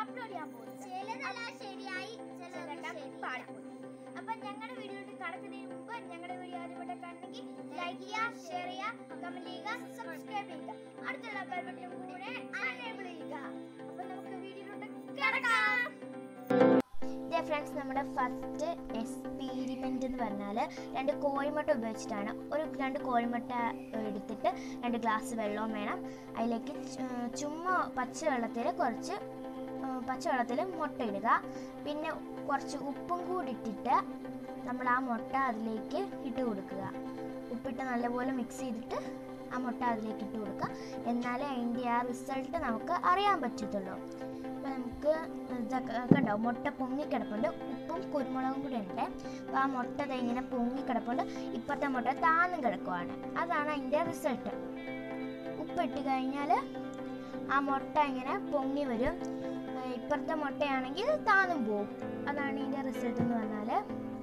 Upload ചെയ്യാൻ പോകുന്നത് ചിലതെല്ലാം ശരിയായി ചിലതൊക്കെ ചിലതൊക്കെ ശരിയായി പാളിപ്പോയി അപ്പൊ ഞങ്ങളുടെ വീഡിയോയിൽ കടക്കുന്നതിന് മുമ്പ് ഞങ്ങളുടെ വീഡിയോ ആദ്യമായിട്ട് കണ്ടെങ്കിൽ ലൈക്ക് ചെയ്യുക ഷെയർ ചെയ്യുക കമന്റ് ചെയ്യുക സബ്സ്ക്രൈബ് ചെയ്യുക അടുത്തുള്ള ബെൽ ബട്ടൺ കൂടെ എനേബിൾ ചെയ്യുക അപ്പൊ നമുക്ക് വീഡിയോയിലോട്ട് കിടക്കാം ഫ്രണ്ട്സ് നമ്മുടെ ഫസ്റ്റ് എക്സ്പീരിമെൻ്റ് എന്ന് പറഞ്ഞാൽ രണ്ട് കോഴിമുട്ട ഉപയോഗിച്ചിട്ടാണ് ഒരു രണ്ട് കോഴിമുട്ട എടുത്തിട്ട് രണ്ട് ഗ്ലാസ് വെള്ളവും വേണം അതിലേക്ക് ചു- ചുമ്മാ പച്ചവെള്ളത്തിൽ കുറച്ച് ആ, പച്ചവെള്ളത്തിൽ മുട്ട ഇടുക പിന്നെ കുറച്ച് ഉപ്പും കൂടി ഇട്ടിട്ട് നമ്മൾ ആ മുട്ട അതിലേക്ക് ഇട്ട് കൊടുക്കുക ഉപ്പിട്ട് നല്ലപോലെ മിക്സ് ചെയ്തിട്ട് ആ മുട്ട അതിലേക്ക് ഇട്ട് കൊടുക്കുക എന്നാലേ അതിൻ്റെ ആ റിസൾട്ട് നമുക്ക് അറിയാൻ പറ്റത്തുള്ളൂ അപ്പോൾ നമുക്ക് ഇതൊക്കെ കണ്ടോ മുട്ട പൊങ്ങിക്കിടപ്പുണ്ട് ഉപ്പും കുരുമുളകും കൂടെ ഉണ്ട് അപ്പോൾ ആ മുട്ട ദേ ഇങ്ങനെ പൊങ്ങിക്കിടപ്പുണ്ട് ഇപ്പുറത്തെ മുട്ട താന്നും കിടക്കുവാണ് അതാണ് അതിൻ്റെ റിസൾട്ട് ഉപ്പിട്ട് കഴിഞ്ഞാൽ ആ മുട്ട ഇങ്ങനെ പൊങ്ങി വരും ആ, ഇപ്പുറത്തെ മുട്ടയാണെങ്കിൽ താന്നും പോകും അതാണ് ഇതിൻ്റെ റിസൾട്ട് എന്ന് പറഞ്ഞാൽ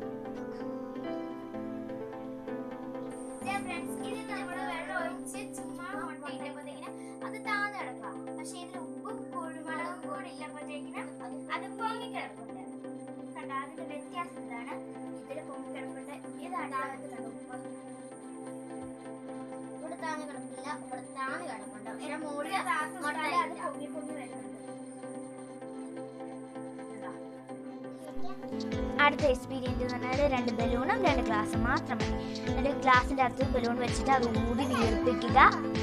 ഫ്രണ്ട്സ് ഇത് നമ്മൾ വെള്ളം ഒഴിച്ച് ചുമ്മാ മുട്ട ഇട്ടപ്പോഴത്തേക്കിന് അത് താന്ന് കിടക്കാം പക്ഷെ ഇതിൽ ഉപ്പും കുരുമുളകും കൂടി ഇല്ലപ്പോഴത്തേക്കിന് അത് പൊങ്ങി കിടപ്പുണ്ട് കണ്ട അതിന്റെ വ്യത്യാസം ഇതാണ് ഇതിൽ പൊങ്ങി കിടപ്പുണ്ട് ഇതാണ് ഇത് കണ്ടോ ഉപ്പ് ഇവിടെ താന്ന് കിടക്കില്ല ഇവിടെ താന്ന് കിടപ്പുണ്ട് ഇതിന്റെ മുകളിൽ ഇവിടെ താഴ്ന്നു മുട്ട വിട്ടാല് അത് ഇല്ല. പൊങ്ങി പൊങ്ങി വരുന്നുണ്ട് അടുത്ത എക്സ്പീരിയൻസ് എന്ന് പറഞ്ഞാൽ രണ്ട് ബലൂണും രണ്ട് ഗ്ലാസ് മാത്രം മതി എന്നിട്ട് ഗ്ലാസിന്റെ അടുത്ത് ബലൂൺ വെച്ചിട്ട് അത് ഊതി വീർപ്പിക്കുക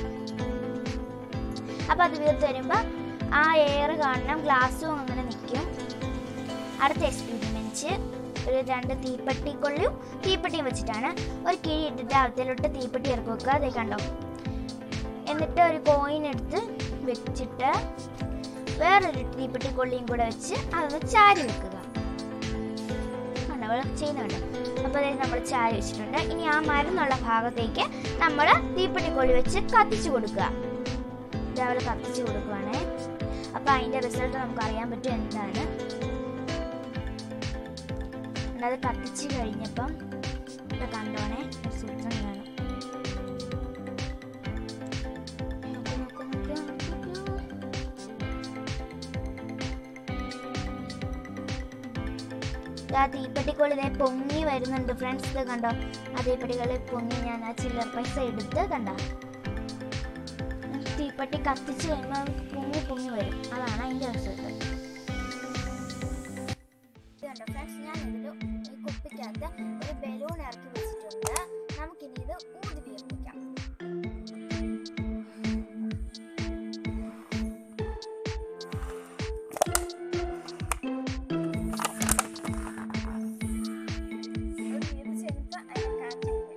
അപ്പൊ അത് വീർത്ത് വരുമ്പോൾ ആ എയർ കാണണം ഗ്ലാസ്സും അങ്ങനെ നിൽക്കും അടുത്ത എക്സ്പീരിമെന്റ് ഒരു രണ്ട് തീപ്പെട്ടിക്കൊള്ളിയും തീപ്പെട്ടിയും വെച്ചിട്ടാണ് ഒരു കിഴി ഇട്ടിട്ട് അവത്തിലോട്ട് തീപ്പെട്ടി ഇറക്കി വെക്കുക അതേ കണ്ടോ എന്നിട്ട് ഒരു കോയിൻ എടുത്ത് വെച്ചിട്ട് വേറൊരു തീപ്പെട്ടിക്കൊള്ളിയും കൂടെ വെച്ച് അതൊന്ന് ചാരി വെക്കുക കണ്ടോ അവൾ ചെയ്യുന്നുണ്ട് അപ്പോൾ അതായത് നമ്മൾ ചാരി വെച്ചിട്ടുണ്ട് ഇനി ആ മരുന്നുള്ള ഭാഗത്തേക്ക് നമ്മൾ തീപ്പെട്ടിക്കൊള്ളി വെച്ച് കത്തിച്ചു കൊടുക്കുക ഇതവൾ കത്തിച്ചു കൊടുക്കുവാണേ അപ്പോൾ അതിൻ്റെ റിസൾട്ട് നമുക്ക് അറിയാൻ പറ്റും എന്താണ് എന്നിട്ട് അത് കത്തിച്ച് കഴിഞ്ഞപ്പം ഇത് കണ്ടോണേ ഒരു സൂത്രം കാണും നോക്കൂ, നോക്കൂ, നോക്കൂ, നോക്കൂ. ദാ തീപ്പെട്ടിക്കൊള്ളി ഇതേ പൊങ്ങി വരുന്നുണ്ട് ഫ്രണ്ട്സ് ഇത് കണ്ടോ ആ തീപ്പെട്ടിക്കൊള്ളി പൊങ്ങി ഞാൻ ആ ചില്ലർ പൈസ എടുത്ത് കണ്ടോ തീപ്പെട്ടി കത്തിച്ച് കഴിയുമ്പോൾ പൊങ്ങി പൊങ്ങി വരും അതാണ് അതിൻ്റെ റിസൾട്ട് കണ്ടോ ഫ്രണ്ട്സ് ഞാൻ ഇതിൽ ഈ കുപ്പിക്കകത്ത് ഒരു ബലൂൺ ഇറക്കി വെച്ചിട്ടുണ്ട് നമുക്കിനി ഇത് ഊതി വീർപ്പിക്കാം ഒരു വീർപ്പിച്ച് കഴിയുമ്പോൾ അതിന് കാറ്റ് വരും.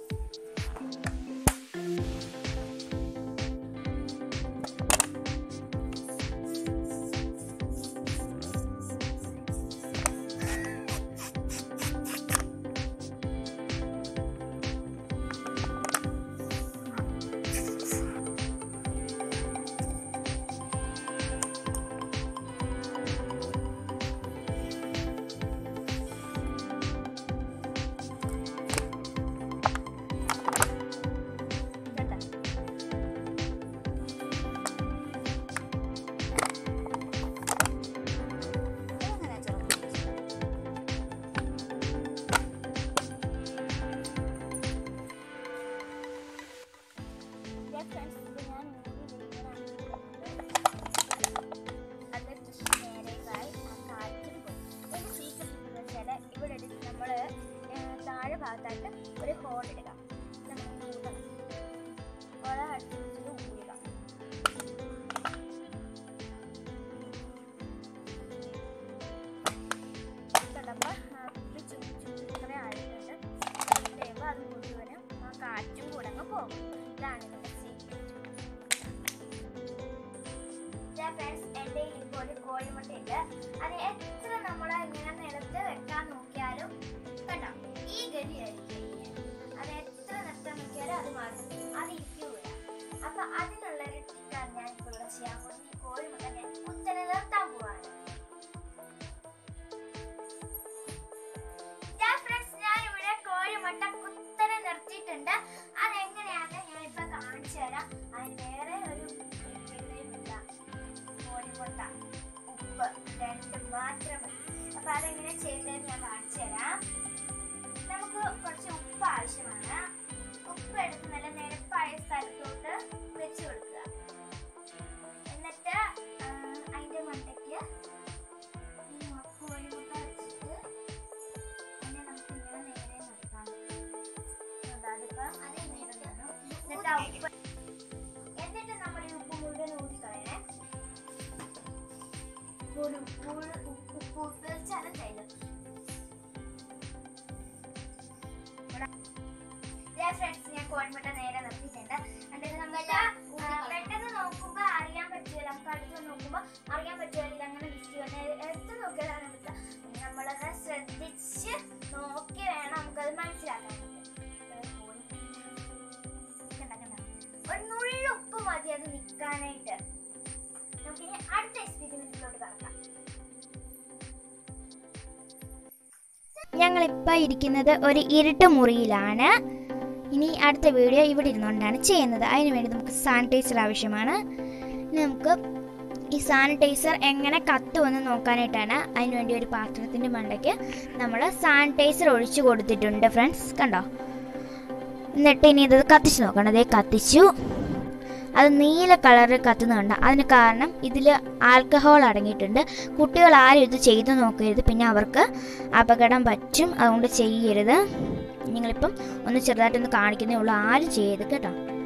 കേട്ടോ ഇതെങ്ങനെ ചെറുപ്പം Yeah, friends, ഇത് ഞാൻ ഊതി വെക്കുന്നതാണ്. അത് നേരെയായി ആ കാറ്റിൽ പോയി. ഇതിന്റെ secret എന്താന്ന് വെച്ചാല് ഇവിടെ ഒരു നമ്മള് ഏർ താഴെ ഭാഗത്തായിട്ട് ഒരു ഹോൾ ഇടുക നമുക്ക് ഊതണം ഓരോ അടുപ്പിച്ചിട്ട് ഊതുക കണ്ടപ്പോൾ കുപ്പി ചുമി ചുമി ഇത്ര ആയിട്ടുണ്ട് കഴിയുമ്പോൾ അത് മുഴുവനും ആ കാറ്റും കൂടെ അങ്ങ് പോകും ഇതാണ് ഇതിന്റെ സീക്രട്ട് ഫ്രണ്ട്സ് എൻ്റെ ഇപ്പോൾ ഒരു കോഴിമുട്ടയുണ്ട് അത് എത്ര നമ്മൾ ഇങ്ങനെ നിലത്ത് വെക്കാൻ നോക്കിയാലും കണ്ടോ ഈ ഗതിയായിരിക്കും രണ്ട് മാത്രം മതി അപ്പൊ അതെങ്ങനെ ചെയ്യുന്നതെന്ന് ഞാൻ കാണിച്ചു തരാം നമുക്ക് കുറച്ച് ഉപ്പ് ആവശ്യമാണ് ഉപ്പ് എടുത്ത് നല്ല നിരപ്പായ സ്ഥലത്തോട്ട് വെച്ച് കൊടുക്കുക എന്നിട്ട് ആ, അതിന്റെ മണ്ടയ്ക്ക് ഈ മുളക് കോഴിമുട്ട വെച്ചിട്ട് അതിനെ നമുക്ക് ഇങ്ങനെ നേരെ നിർത്താം കണ്ടോ? അതിപ്പം അത് നേരെ എന്നിട്ട് നിന്നു. എന്നിട്ട് ആ ഉപ്പ് എന്നിട്ട് നമ്മൾ ഈ ഉപ്പ് മുഴുവൻ ഊതിക്കളയണേ ഒരു ഉപ്പ് ഉപ്പ് തീർച്ചയായും ചെയ്തു ഫ്രണ്ട്സ് ഞാൻ കോഴിമുട്ട നേരെ നിർത്തിയിട്ടുണ്ട് എന്നിട്ട് നമുക്ക് ആ, പെട്ടെന്ന് നോക്കുമ്പോ അറിയാൻ പറ്റില്ല നമുക്ക് അടുത്ത് നോക്കുമ്പോ അറിയാൻ പറ്റുമല്ലോ ഇതങ്ങനെ വിറ്റ് വന്ന് എടുത്ത് നോക്കിയാൽ അറിയാൻ പറ്റില്ല നമ്മളത് ശ്രദ്ധിച്ച് നോക്കി വേണം നമുക്കത് മനസ്സിലാക്കാൻ കണ്ട കണ്ട ഒരു നുള്ളു ഉപ്പ് മതി അത് നിൽക്കാനായിട്ട് നമുക്കിനി അടുത്ത എക്സ്പീരിമെന്റിലോട്ട് കടക്കാം ഞങ്ങളിപ്പോൾ ഇരിക്കുന്നത് ഒരു ഇരുട്ട് മുറിയിലാണ് ഇനി അടുത്ത വീഡിയോ ഇവിടെ ഇരുന്നുകൊണ്ടാണ് ചെയ്യുന്നത് അതിന് വേണ്ടി നമുക്ക് സാനിറ്റൈസർ ആവശ്യമാണ് ഇനി നമുക്ക് ഈ സാനിറ്റൈസർ എങ്ങനെ കത്തുമെന്ന് നോക്കാനായിട്ടാണ് അതിന് വേണ്ടി ഒരു പാത്രത്തിൻ്റെ മണ്ടയ്ക്ക് നമ്മൾ സാനിറ്റൈസർ ഒഴിച്ചു കൊടുത്തിട്ടുണ്ട് ഫ്രണ്ട്സ് കണ്ടോ എന്നിട്ട് ഇനി ഇത് കത്തിച്ച് നോക്കണം അതേ കത്തിച്ചു അത് നീല കളറിൽ കത്തുന്നുണ്ട് അതിന് കാരണം ഇതിൽ ആൽക്കഹോൾ അടങ്ങിയിട്ടുണ്ട് കുട്ടികൾ ആരും ഇത് ചെയ്തു നോക്കരുത് പിന്നെ അവർക്ക് അപകടം പറ്റും അതുകൊണ്ട് ചെയ്യരുത് നിങ്ങളിപ്പം ഒന്ന് ചെറുതായിട്ടൊന്ന് കാണിക്കുന്നേ ഉള്ളൂ ആരും ചെയ്യരുത് കേട്ടോ